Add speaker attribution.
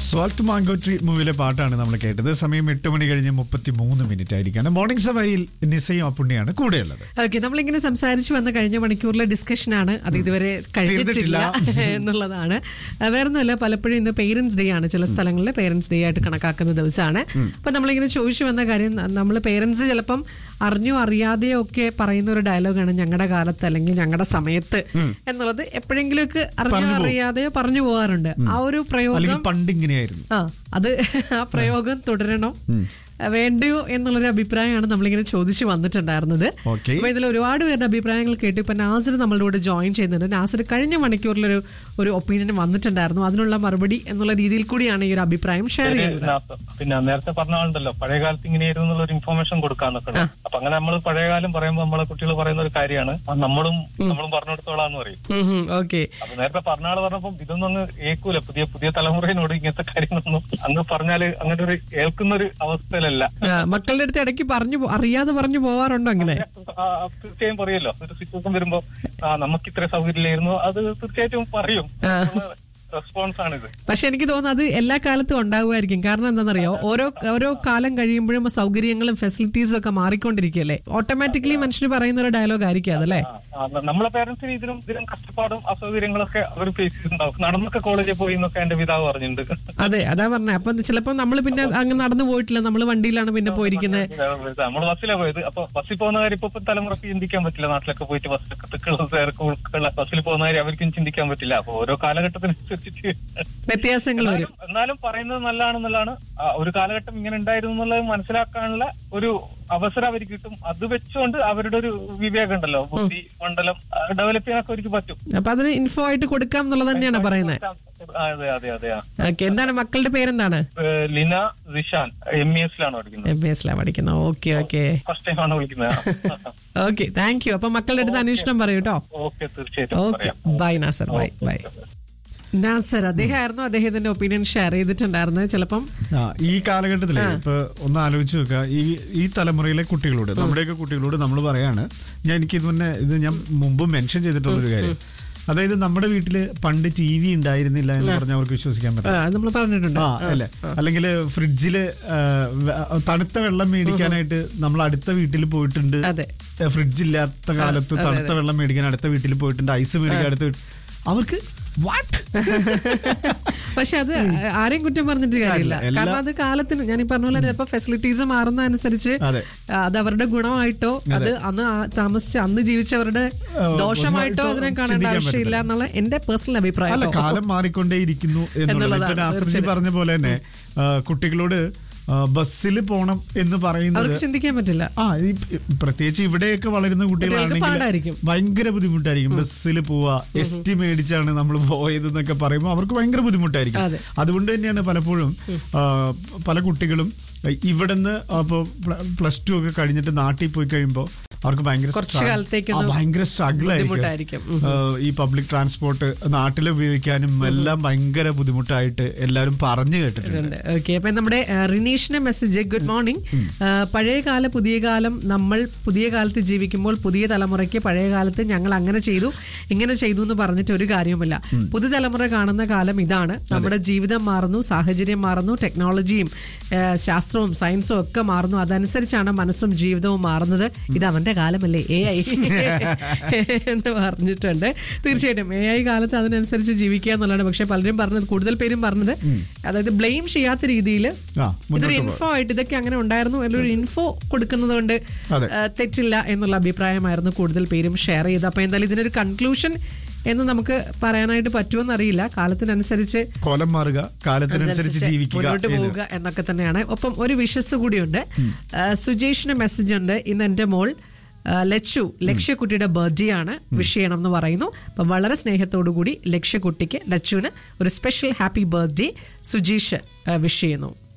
Speaker 1: Salt mango tree മൂവിയിലെ പാട്ടാണ് നമ്മൾ കേട്ടത് സമയം എട്ട് മണി കഴിഞ്ഞ് മുപ്പത്തി മൂന്ന് മിനിറ്റ് ആയിരിക്കാണ് മോർണിംഗ് സവാരിയിൽ നിസയും അപ്പുണ്ണിയാണ് കൂടെയുള്ളത്
Speaker 2: ഓക്കെ നമ്മളിങ്ങനെ സംസാരിച്ചു വന്ന കഴിഞ്ഞ മണിക്കൂറിലെ ഡിസ്കഷനാണ് അത് ഇതുവരെ കഴിഞ്ഞിട്ടില്ല എന്നുള്ളതാണ് ആ, വേറൊന്നുമല്ല പലപ്പോഴും ഇന്ന് പേരൻസ് ഡേ ആണ് ചില സ്ഥലങ്ങളിൽ പേരൻസ് ഡേ ആയിട്ട് കണക്കാക്കുന്ന ദിവസമാണ് അപ്പൊ നമ്മളിങ്ങനെ ചോദിച്ചു വന്ന കാര്യം നമ്മൾ പേരൻസ് ചിലപ്പം അറിഞ്ഞോ അറിയാതെയോ ഒക്കെ പറയുന്ന ഒരു ഡയലോഗാണ് ഞങ്ങളുടെ കാലത്ത് അല്ലെങ്കിൽ ഞങ്ങളുടെ സമയത്ത് എന്നുള്ളത് എപ്പോഴെങ്കിലുമൊക്കെ അറിഞ്ഞോ അറിയാതെയോ പറഞ്ഞു പോകാറുണ്ട് ആ ഒരു പ്രയോഗം
Speaker 1: അല്ലെങ്കിൽ പണ്ട് ഇങ്ങനെയായിരുന്നു
Speaker 2: ആ അത് ആ പ്രയോഗം തുടരണം വേണ്ടയോ എന്നുള്ളൊരു അഭിപ്രായമാണ് നമ്മളിങ്ങനെ ചോദിച്ചു വന്നിട്ടുണ്ടായിരുന്നത്
Speaker 1: Okay.
Speaker 2: അപ്പൊ ഇതിൽ ഒരുപാട് പേരുടെ അഭിപ്രായങ്ങൾ കേട്ടു ഇപ്പൊ നാസർ നമ്മളുടെ കൂടെ ജോയിൻ ചെയ്യുന്നുണ്ട് നാസർ കഴിഞ്ഞ മണിക്കൂറിലൊരു ഒരു ഒപ്പീനിയൻ വന്നിട്ടുണ്ടായിരുന്നു അതിനുള്ള മറുപടി എന്നുള്ള രീതിയിൽ കൂടിയാണ് ഈ ഒരു അഭിപ്രായം ഷെയർ ചെയ്യുന്നത്
Speaker 3: ഇതിനകത്ത് പിന്നെ നേരത്തെ പറഞ്ഞ ആളുണ്ടല്ലോ പഴയ കാലത്ത് ഇങ്ങനെയായിരുന്നു എന്നുള്ള ഒരു ഇൻഫർമേഷൻ കൊടുക്കാന്നൊക്കെ ഉണ്ട്. അപ്പൊ അങ്ങനെ നമ്മൾ പഴയ കാലം പറയുമ്പോൾ നമ്മളെ കുട്ടികൾ പറയുന്ന ഒരു കാര്യമാണ് ആ നമ്മളും നമ്മളും പറഞ്ഞെടുത്തോളാന്ന് പറയും
Speaker 2: ഓക്കെ
Speaker 3: അപ്പൊ നേരത്തെ പറഞ്ഞ ആള് പറഞ്ഞപ്പം ഇതൊന്നും അങ്ങ് ഏക്കൂല പുതിയ പുതിയ തലമുറയിനോട് ഇങ്ങനത്തെ കാര്യങ്ങളൊന്നും അങ്ങ് പറഞ്ഞാല് അങ്ങനെ ഒരു ഏൽക്കുന്ന ഒരു അവസ്ഥയിലല്ല
Speaker 2: മക്കളുടെ അടുത്ത് ഇടയ്ക്ക് പറഞ്ഞു പോ- അറിയാതെ പറഞ്ഞു പോവാറുണ്ടോ അങ്ങനെ
Speaker 3: ആ, തീർച്ചയായും പറയുമല്ലോ ഒരു സിറ്റുവേഷൻ വരുമ്പോ ആ നമുക്ക് ഇത്ര സൗകര്യമില്ലായിരുന്നു അത് തീർച്ചയായിട്ടും പറയും റെസ്പോൺസ് ആണിത്
Speaker 2: പക്ഷെ എനിക്ക് തോന്നുന്നു അത് എല്ലാ കാലത്തും ഉണ്ടാവുമായിരിക്കും കാരണം എന്താണെന്നറിയോ ഓരോ ഓരോ കാലം കഴിയുമ്പോഴും സൗകര്യങ്ങളും ഫെസിലിറ്റീസും ഒക്കെ മാറിക്കൊണ്ടിരിക്കുകയല്ലേ ഓട്ടോമാറ്റിക്കലി മനുഷ്യർ പറയുന്ന ഒരു ഡയലോഗ് ആയിരിക്കും അതല്ലേ
Speaker 3: ആ, ആ, നമ്മളെ പേരൻസിന് ഇതിനും ഇതിനും കഷ്ടപ്പാടും അസൗകര്യങ്ങളൊക്കെ അവർ ഫേസ് ചെയ്തിട്ടുണ്ടാവും നടന്നൊക്കെ കോളേജിൽ പോയി എന്നൊക്കെ എന്റെ പിതാവ് പറഞ്ഞിട്ടുണ്ട്
Speaker 2: അതെ അതാ പറഞ്ഞത് അപ്പൊ ചിലപ്പോ നമ്മൾ പിന്നെ അങ്ങ് നടന്നു പോയിട്ടില്ല നമ്മൾ വണ്ടിയിലാണ് പിന്നെ പോയിരിക്കുന്നത്
Speaker 3: നമ്മൾ ബസ്സിലാണ് പോയത് അപ്പൊ ബസ്സിൽ പോകുന്ന കാര്യം ഇപ്പൊ തലമുറക്ക് ചിന്തിക്കാൻ പറ്റില്ല നാട്ടിലൊക്കെ പോയിട്ട് ബസ്സിലൊക്കെ തിക്കുള്ള തിരക്ക് ഉൾക്കുള്ള ബസ്സിൽ പോകുന്ന കാര്യം അവർക്കും ചിന്തിക്കാൻ പറ്റില്ല അപ്പൊ ഓരോ കാലഘട്ടത്തിനനുസരിച്ചിട്ട്
Speaker 2: വ്യത്യാസങ്ങൾ വരും
Speaker 3: എന്നാലും- എന്നാലും പറയുന്നത് നല്ലതാണെന്നുള്ളതാണ് ആ, ഒരു കാലഘട്ടം ഇങ്ങനെ ഉണ്ടായിരുന്നു എന്നുള്ളത് മനസ്സിലാക്കാനുള്ള ഒരു അവസരം അവർക്ക് കിട്ടും അത് വെച്ചുകൊണ്ട് അവരുടെ ഒരു വിവേകം ഉണ്ടല്ലോ ബുദ്ധി മണ്ഡലം ഡെവലപ്പ് ചെയ്യാനൊക്കെ അവർക്ക് പറ്റും
Speaker 2: അപ്പൊ അതിന് ഇൻഫോ ആയിട്ട് കൊടുക്കാം എന്നുള്ളത് തന്നെയാണ് പറയുന്നത്
Speaker 3: ആ, അതെ അതെ അതെ ആ.
Speaker 2: ഓക്കെ എന്താണ് മക്കളുടെ പേരെന്താണ്
Speaker 3: ഏഹ് ലിന റിഷാൻ എം ഇ എസിലാണ് പഠിക്കുന്നത്
Speaker 2: എം ബി എസിലാണ് പഠിക്കുന്നത് ഓക്കെ ഓക്കെ
Speaker 3: ഫസ്റ്റ് ടൈമാണ് വിളിക്കുന്നത്
Speaker 2: ഓക്കെ താങ്ക് യു അപ്പൊ മക്കളുടെ അടുത്ത് അന്വേഷണം പറയൂ കേട്ടോ
Speaker 3: ഓക്കെ തീർച്ചയായിട്ടും
Speaker 2: ഓക്കെ
Speaker 3: പറയാം
Speaker 2: bye Nasar bye bye Nasar അദ്ദേഹമായിരുന്നു അദ്ദേഹത്തിന്റെ ഒപ്പീനിയൻ ഷെയർ ചെയ്തിട്ടുണ്ടായിരുന്നത് ചിലപ്പം
Speaker 1: ആ, ഈ കാലഘട്ടത്തില് ഇപ്പൊ ഒന്ന് ആലോചിച്ച് നോക്കുക ഈ ഈ തലമുറയിലെ കുട്ടികളോട് നമ്മുടെയൊക്കെ കുട്ടികളോട് നമ്മൾ പറയാണ് ഞാൻ എനിക്ക് ഇത് മുന്നേ ഇത് ഞാൻ മുമ്പ് മെൻഷൻ ചെയ്തിട്ടുള്ള ഒരു കാര്യം അതായത് നമ്മുടെ വീട്ടില് പണ്ട് ടി വി ഉണ്ടായിരുന്നില്ല എന്ന് പറഞ്ഞാൽ അവർക്ക് വിശ്വസിക്കാൻ പറ്റും
Speaker 2: നമ്മൾ പറഞ്ഞിട്ടുണ്ട്
Speaker 1: ആ അല്ലെ അല്ലെങ്കിൽ ഫ്രിഡ്ജില് ആ, വെ- തണുത്ത വെള്ളം മേടിക്കാനായിട്ട് നമ്മൾ അടുത്ത വീട്ടിൽ പോയിട്ടുണ്ട്
Speaker 2: അതെ.
Speaker 1: ഫ്രിഡ്ജ് ഇല്ലാത്ത കാലത്ത് തണുത്ത വെള്ളം മേടിക്കാൻ അടുത്ത വീട്ടിൽ പോയിട്ടുണ്ട് ഐസ് മേടിക്കാൻ അടുത്ത വീട്ടിൽ അവർക്ക് വാട്ട്
Speaker 2: പക്ഷെ അത് ആരെയും കുറ്റം പറഞ്ഞിട്ട് കാര്യമില്ല
Speaker 1: എല്ലാ-
Speaker 2: കാരണം അത് കാലത്തിന് ഞാൻ ഈ പറഞ്ഞ പോലെ ചിലപ്പോ ഫെസിലിറ്റീസ് മാറുന്ന അനുസരിച്ച്
Speaker 1: അതെ.
Speaker 2: അത് അവരുടെ ഗുണമായിട്ടോ അത് അന്ന് ആ താമസിച്ച അന്ന് ജീവിച്ചവരുടെ ദോഷമായിട്ടോ അതിനെ കാണേണ്ട
Speaker 1: ചിന്തിക്കാൻ
Speaker 2: ആവശ്യമില്ല എന്നുള്ള എന്റെ പേഴ്സണൽ അഭിപ്രായം
Speaker 1: അല്ല
Speaker 2: കേട്ടോ.
Speaker 1: കാലം മാറിക്കൊണ്ടേയിരിക്കുന്നു എന്നുള്ളത്
Speaker 2: എന്നുള്ളതാണ്,
Speaker 1: ഇപ്പൊ നാസർജി
Speaker 2: തീർച്ചയായും.
Speaker 1: പറഞ്ഞ പോലെ തന്നെ ആ, കുട്ടികളോട് ബസ്സിൽ പോണം എന്ന് പറയുന്നത്
Speaker 2: അവർക്ക് ചിന്തിക്കാൻ പറ്റില്ല
Speaker 1: ആ ഈ പ്രത്യേകിച്ച് ഇവിടെയൊക്കെ വളരുന്ന കുട്ടികളാണെങ്കിൽ
Speaker 2: പാടായിരിക്കും.
Speaker 1: ഭയങ്കര ബുദ്ധിമുട്ടായിരിക്കും ബസ്സിൽ പോവാ എസ് ടി മേടിച്ചാണ് നമ്മൾ പോയത് എന്നൊക്കെ പറയുമ്പോൾ അവർക്ക് ഭയങ്കര ബുദ്ധിമുട്ടായിരിക്കും
Speaker 2: അതെ.
Speaker 1: അതുകൊണ്ട് തന്നെയാണ് പലപ്പോഴും ആ, പല കുട്ടികളും ഇവിടുന്ന് അപ്പോൾ പ്ലസ് ടു ഒക്കെ കഴിഞ്ഞിട്ട് നാട്ടിൽ പോയി കഴിയുമ്പോൾ അവർക്ക് ഭയങ്കര
Speaker 2: കുറച്ച്
Speaker 1: struggle-
Speaker 2: കാലത്തേക്കൊന്ന്
Speaker 1: ആ, ഭയങ്കര സ്ട്രഗിൾ
Speaker 2: ബുദ്ധിമുട്ടായിരിക്കും.
Speaker 1: ആയിരിക്കും ആ, ഈ പബ്ലിക് ട്രാൻസ്പോർട്ട് നാട്ടിൽ ഉപയോഗിക്കാനും എല്ലാം ഭയങ്കര ബുദ്ധിമുട്ടായിട്ട് എല്ലാവരും പറഞ്ഞു കേട്ടിട്ടുണ്ട്
Speaker 2: ഓക്കെ അപ്പൊ നമ്മുടെ ആ, റിനീഷിന്റെ മെസ്സേജ് ഗുഡ് മോർണിംഗ് പഴയ കാല പുതിയ കാലം നമ്മൾ പുതിയ കാലത്ത് ജീവിക്കുമ്പോൾ പുതിയ തലമുറയ്ക്ക് പഴയ കാലത്ത് ഞങ്ങൾ അങ്ങനെ ചെയ്തു ഇങ്ങനെ ചെയ്തു എന്ന് പറഞ്ഞിട്ട് ഒരു കാര്യവുമില്ല പുതുതലമുറ കാണുന്ന കാലം ഇതാണ് നമ്മുടെ ജീവിതം മാറുന്നു സാഹചര്യം മാറുന്നു ടെക്നോളജിയും ആ, ശാസ്ത്രവും സയൻസും ഒക്കെ മാറുന്നു അതനുസരിച്ചാണ് മനസ്സും ജീവിതവും മാറുന്നത് ഇത് അവന്റെ കാലമല്ലേ എ ഐ എന്ന് പറഞ്ഞിട്ടുണ്ട് തീർച്ചയായിട്ടും എ ഐ കാലത്ത് അതിനനുസരിച്ച് ജീവിക്കുക എന്നുള്ളതാണ് പക്ഷെ പലരും പറഞ്ഞത് കൂടുതൽ പേരും പറഞ്ഞത് അതായത് ബ്ലെയിം ചെയ്യാത്ത രീതിയിൽ
Speaker 1: ആ, മുന്നോട്ട്
Speaker 2: ഇതൊരു ഇൻഫോ ആയിട്ട് ഇതൊക്കെ അങ്ങനെ ഉണ്ടായിരുന്നു എന്നൊരു ഇൻഫോ കൊടുക്കുന്നത് കൊണ്ട്
Speaker 1: അതെ.
Speaker 2: ആ, തെറ്റില്ല എന്നുള്ള അഭിപ്രായമായിരുന്നു കൂടുതൽ പേരും ഷെയർ ചെയ്തത് അപ്പൊ എന്തായാലും ഇതിനൊരു കൺക്ലൂഷൻ എന്ന് നമുക്ക് പറയാനായിട്ട് പറ്റുമെന്ന് അറിയില്ല കാലത്തിനനുസരിച്ച്
Speaker 1: കോലം മാറുക കാലത്തിനനുസരിച്ച് ജീവിക്കുക
Speaker 2: മുന്നോട്ട്
Speaker 1: എന്ന്.
Speaker 2: പോവുക എന്നൊക്കെ തന്നെയാണ് ഒപ്പം ഒരു വിഷസ് കൂടിയുണ്ട് ആ, സുജേഷിന് മെസ്സേജ് ഉണ്ട് ഇന്ന് എന്റെ മോൾ ആ, ലച്ചു ലക്ഷ്യക്കുട്ടിയുടെ ബർത്ത്ഡേ ആണ് വിഷ് ചെയ്യണം എന്ന് പറയുന്നു അപ്പം വളരെ സ്നേഹത്തോടു കൂടി ലക്ഷ്യക്കുട്ടിക്ക് ലച്ചുവിന് ഒരു special happy birthday Sujeesh wish ചെയ്യുന്നു